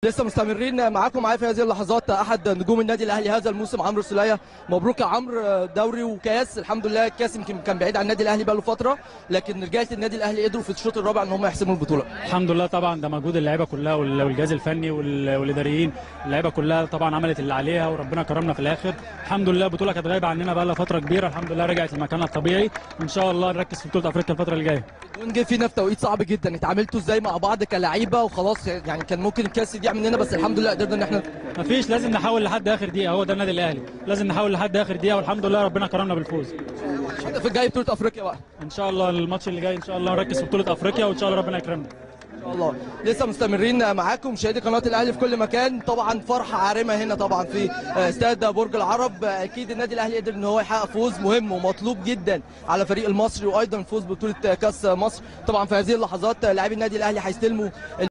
لسه مستمرين معاكم معايا في هذه اللحظات احد نجوم النادي الاهلي هذا الموسم عمرو السوليه مبروك يا عمرو دوري وكاس الحمد لله الكاس يمكن كان بعيد عن النادي الاهلي بقاله فتره لكن رجاله النادي الاهلي قدروا في الشوط الرابع ان هم يحسموا البطوله الحمد لله طبعا ده مجهود اللعيبه كلها وال- والجهاز الفني وال- والاداريين اللعيبه كلها طبعا عملت اللي عليها وربنا كرمنا في الاخر الحمد لله البطوله كانت غايبه عننا بقى لها فتره كبيره الحمد لله رجعت لمكانها الطبيعي وان شاء الله نركز في بطوله افريقيا الفتره اللي جايه الجون جه فينا في توقيت صعب جدا اتعاملتوا ازاي مع بعض كلاعيبه وخلاص يعني كان ممكن الكاس يضيع مننا بس الحمد لله قدرنا ان احنا مفيش لازم نحاول لحد اخر دقيقه هو ده النادي الاهلي لازم نحاول لحد اخر دقيقه والحمد لله ربنا كرمنا بالفوز في الجاي بطوله افريقيا بقى ان شاء الله الماتش اللي جاي ان شاء الله نركز في بطوله افريقيا وان شاء الله ربنا يكرمنا ان شاء الله لسه مستمرين معاكم مشاهدي قناه الاهلي في كل مكان طبعا فرحه عارمه هنا طبعا في استاد برج العرب اكيد النادي الاهلي قدر ان هو يحقق فوز مهم ومطلوب جدا على فريق المصري وايضا فوز ببطوله كاس مصر طبعا في هذه اللحظات لاعبي النادي الاهلي هيستلموا